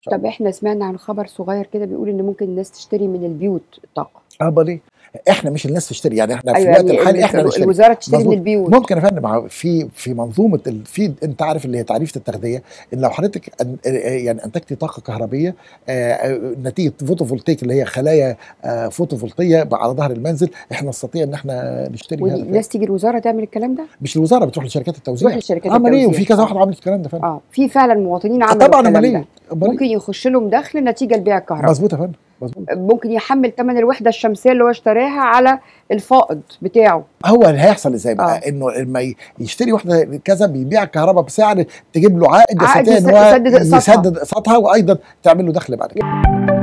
شاء طب الله احنا سمعنا عن خبر صغير كده بيقول ان ممكن الناس تشتري من البيوت طاقه امال ايه احنا مش الناس تشتري يعني احنا في ايوه الوقت يعني الحالي ال- احنا ال- نشتري الوزاره تشتري من مظبوط البيوت ممكن يا فندم مع- في في منظومه ال- في انت عارف اللي هي تعريفه التغذيه ان لو حضرتك أن- يعني انتجتي طاقه كهربيه آه، آه، نتيجه فوتوفولتيك اللي هي خلايا آه، فوتوفولتيه على ظهر المنزل احنا نستطيع ان احنا نشتري ودي هذا الناس تيجي الوزاره تعمل الكلام ده مش الوزاره بتروح لشركات التوزيع تروح لشركات امال ايه التوزيع وفي كذا آه. واحد عملت الكلام ده فندم اه في فعلا مواطنين آه، عملوا طبعا الكلام امال ده ايه امال ممكن ايه يخش لهم دخل نتيجه لبيع الكهرباء مظبوط يا فندم مظبوط ممكن يحمل ثمن الوحده الشمسيه اللي هو اشتراها على الفائض بتاعه هو اللي هيحصل ازاي بقى آه. انه لما ي- يشتري واحده كذا بيبيع الكهرباء بسعر تجيب له عائد عائد يستطيع ان هو يسدد أقساطها. يسدد اقساطها وايضا تعمل له دخل بعد كده